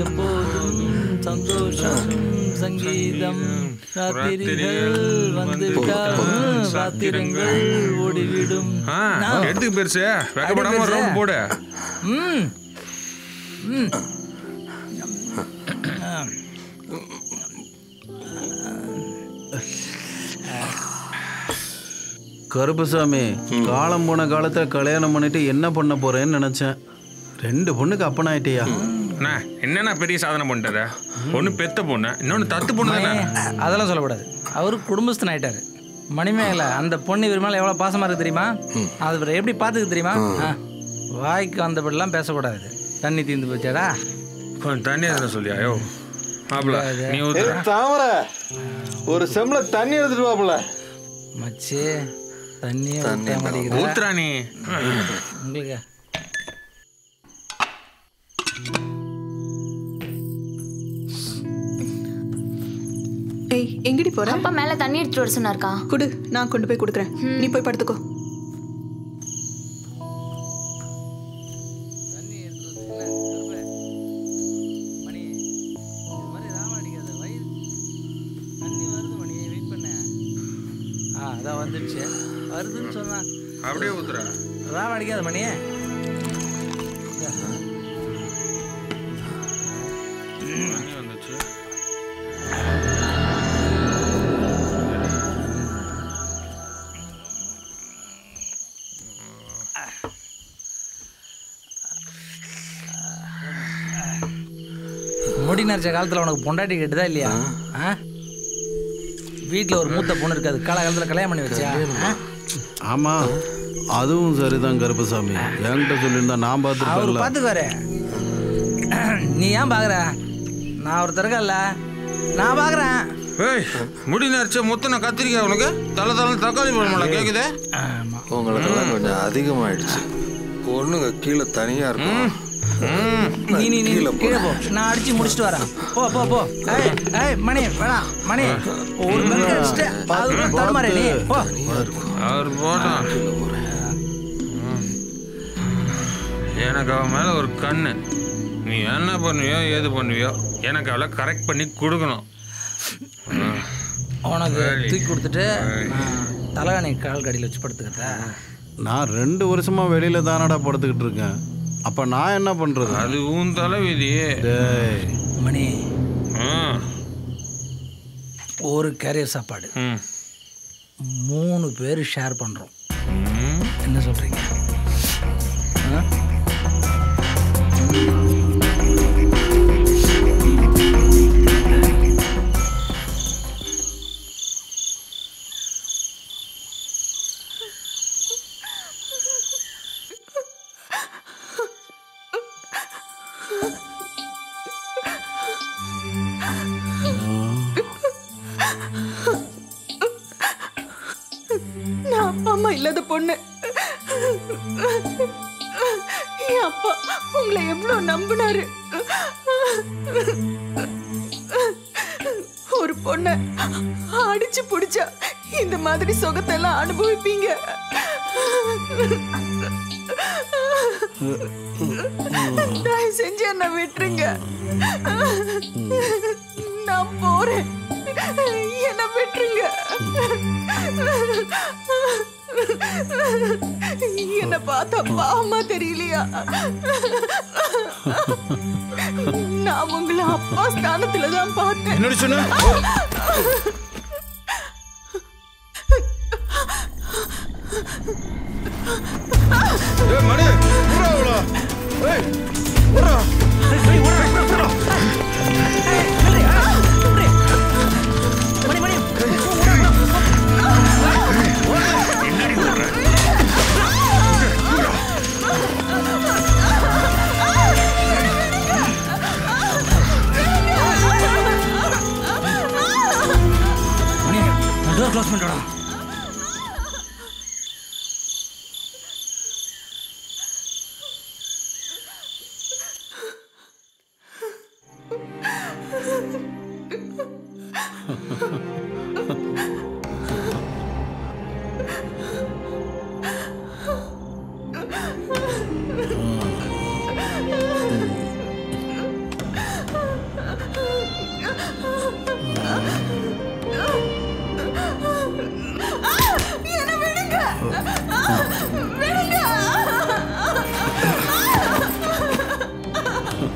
எப்போதும் சந்தோஷம் சங்கீதம் ராத்திரிகள் வந்துவிட்டால் ராத்திரங்கள் ஓடிவிடும் ஆ எடுத்துக்கு பெருசு வெக்கப்படாம ஒரு பெருசு. ரவுண்ட் போடு ம் ம் கருப்புசாமி காலம் போன காலத்துல கல்யாணம் பண்ணிட்டு என்ன பண்ண போறேன்னு நினைச்சேன் ரெண்டு பொண்ணுக்கு அப்பனாயிட்டியா அண்ணா என்னண்ணா பெரிய சாதனை பண்ணிட்டாரு ஒன்று பெத்த பொண்ணு இன்னொன்று தத்து பொண்ணு தானே அதெல்லாம் சொல்லக்கூடாது அவரு குடும்பஸ்தன் ஆயிட்டாரு மணிமேகலை அந்த பொண்ணு இவர் மேலே எவ்வளோ பாசமாக இருக்கு தெரியுமா அது இவரை எப்படி பார்த்துக்கு தெரியுமா ஆ, வாய்க்கு வந்தபடிலாம் பேசக்கூடாது தண்ணி தீர்ந்து போச்சாடா கொஞ்சம் தண்ணி எதுனா சொல்லியா யோ மாப்பிள நீ ஊத்துற தாமரை ஒரு செம்ல தண்ணி எடுத்துட்டு வாப்புல மச்சி தண்ணியே ஊற்ற மாட்டேங்குது ஊத்துறா நீ உங்களுக்கு ஏய் எங்கடி போற அப்பா மேல தண்ணி எடுத்துட்டு வர சொன்னார்க்கா குடு நான் கொண்டு போய் கொடுக்குறேன் நீ போய் படுத்துக்கோ தண்ணி எடுத்து வச்சு இல்லை கருப்பு மணி இது மாதிரி ராவம் அடிக்காத வயிறு தண்ணி வருது மணி வெயிட் பண்ண ஆ அதான் வந்துடுச்சு வருதுன்னு சொன்னான் அப்படியே ஊத்துறா ராவம் அடிக்காத மணி தண்ணி வந்துச்சு முடி நரைச்ச காலத்தில் உனக்கு பொண்டாட்டி கேட்டுதா இல்லையா ஆ வீட்டில் ஒரு மூத்த பொண்ணு இருக்காது காலகாலத்தில் கல்யாணம் பண்ணி வச்சியா ஆ? ஆமா அதுவும் சரிதான் கருப்புசாமி என்கிட்ட சொல்லியிருந்தா நான் அவர் பார்த்துருப்பேன்ல பார்த்துக்குவாரு நீ ஏன் பார்க்குற நான் ஒருத்தர் இருக்கேன்ல நான் பார்க்குறேன் ஏய் முடி நரைச்ச முத்தனை கத்திரிக்காய் உனக்கு தலை தலை தக்காளி பழமாடா கேக்குதே ஆமாம் உங்களுக்கெல்லாம் கொஞ்சம் அதிகமாயிடுச்சு பொண்ணுங்க கீழே தனியா இருக்கும் நீ நீ நீ கீழே கீழே போ நான் அடிச்சு முடிச்சுட்டு வரேன் போ போ போ ஏய் ஏய் மணி வேணாம் மணி ஒரு மணி அடிச்சுட்டு அதுக்குள்ள தடுமாறே நீ போ அவர் போட்டான் ம். எனக்கு அவன் மேல ஒரு கண்ணு நீ என்ன பண்ணுவியோ ஏது பண்ணுவியோ எனக்கு அவளை கரெக்ட் பண்ணி கொடுக்கணும் ம். உனக்கு தூக்கி கொடுத்துட்டு நான் தலைகாணி கால் கடியில் வச்சு படுத்துக்கிட்டா நான் ரெண்டு வருஷமா வெளியில தானடா படுத்துக்கிட்டு இருக்கேன் அப்ப நான் என்ன பண்றது அது உன் தலைவிதி டேய் மணி ம். ஒரு கேரியர் சாப்பாடு ம். மூணு பேர் ஷேர் பண்ணுறோம் ம். என்ன சொல்கிறீங்க நான் அப்பா அம்மா இல்லாத பொண்ணு என் அப்பா உங்களை எவ்வளவு நம்பினாரு ஒரு பொண்ண அடிச்சு புடிச்சா இந்த மாதிரி சுகத்தை எல்லாம் அனுபவிப்பீங்க தயவு செஞ்சு என்ன விட்டுருங்க நான் போறேன் என்ன விட்டுருங்க என்ன பார்த்தா பாவமா தெரியலையா நான் உங்களை அப்பா ஸ்தானத்துல தான் பார்த்தேன் என்னடி சொன்ன ஏய் மணி புறா அவளா ஏய் புறா மணி மணி மணி டோர் க்ளோஸ் பண்ணிட்டோடா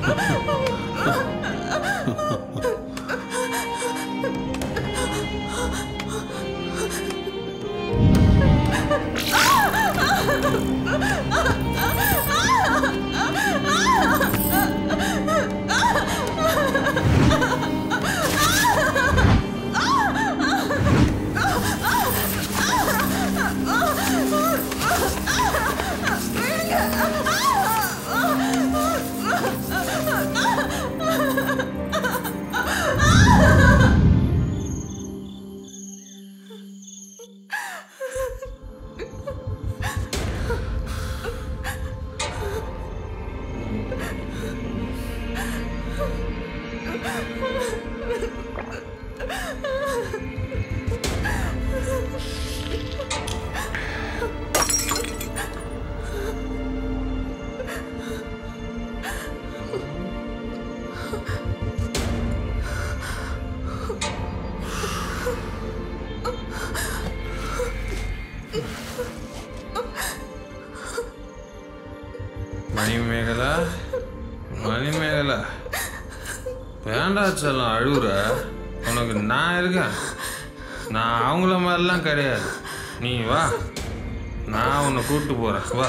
மணிமேகலா மணிமேகலா வேண்டா செல்லம் அழுகுற உனக்கு நான் இருக்கேன் நான் அவங்கள மாதிரிலாம் கிடையாது நீ வா நான் உன்னை கூப்பிட்டு போகிறேன் வா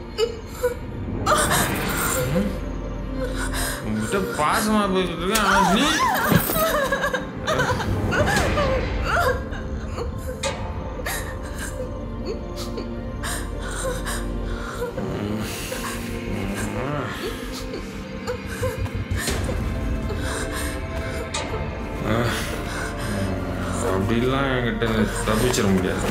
ம்? உன்கிட்ட பாசமாக பேசிட்டு இருக்கேன் ஆனா நீ அப்படிலாம் என்கிட்ட நீ தப்பிச்சிட முடியாது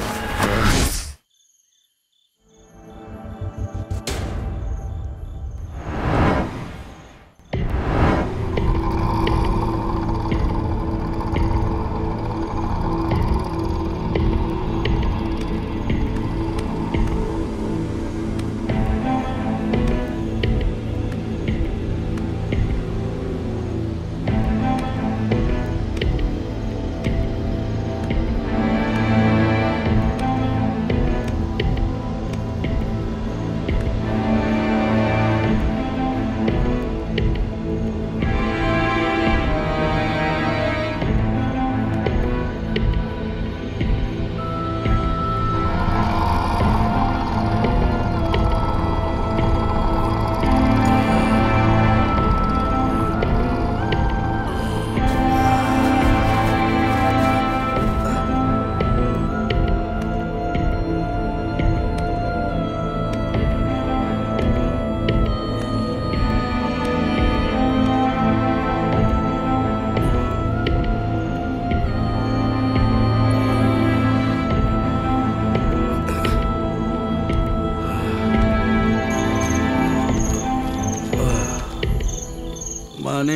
மணி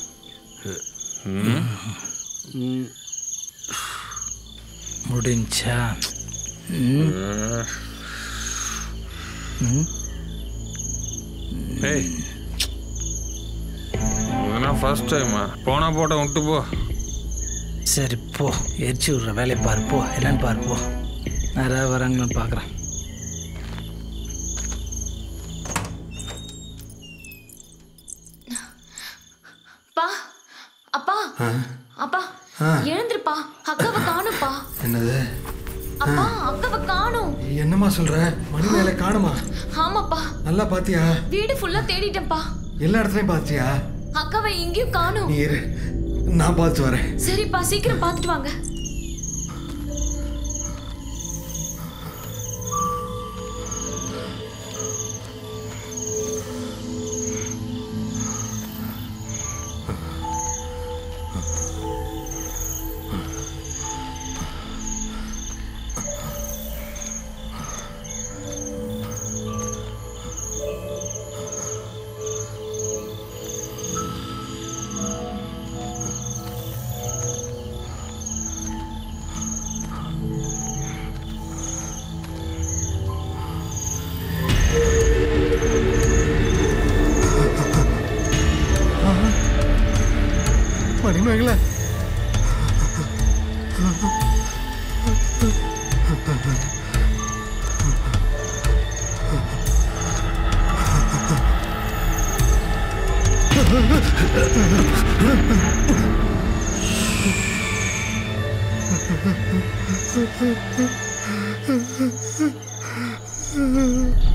முடிஞ்சா ஏய் இதெல்லாம் ஃபர்ஸ்ட் டைமா போனா போட்ட விட்டு போ சரி போ எரிச்சு விட்ற வேலையை பாரு போ என்னன்னு பாரு போ நிறையா வராங்களான்னு பார்க்குறேன் பா அப்பா அப்பா எழுந்திருப்பா அக்காவை காணும்ப்பா என்னது அப்பா அக்காவை காணும் என்னம்மா சொல்ற மணி மேலே காணுமா ஆமாப்பா நல்லா பாத்தியா வீடு ஃபுல்லா தேடிட்டேன்ப்பா எல்லா இடத்துலயும் பாத்தியா அக்காவை எங்கேயும் காணும் நீ இரு நான் பார்த்து வரேன் சரிப்பா சீக்கிரம் பார்த்துட்டு வாங்க மணிமேகலை ஆ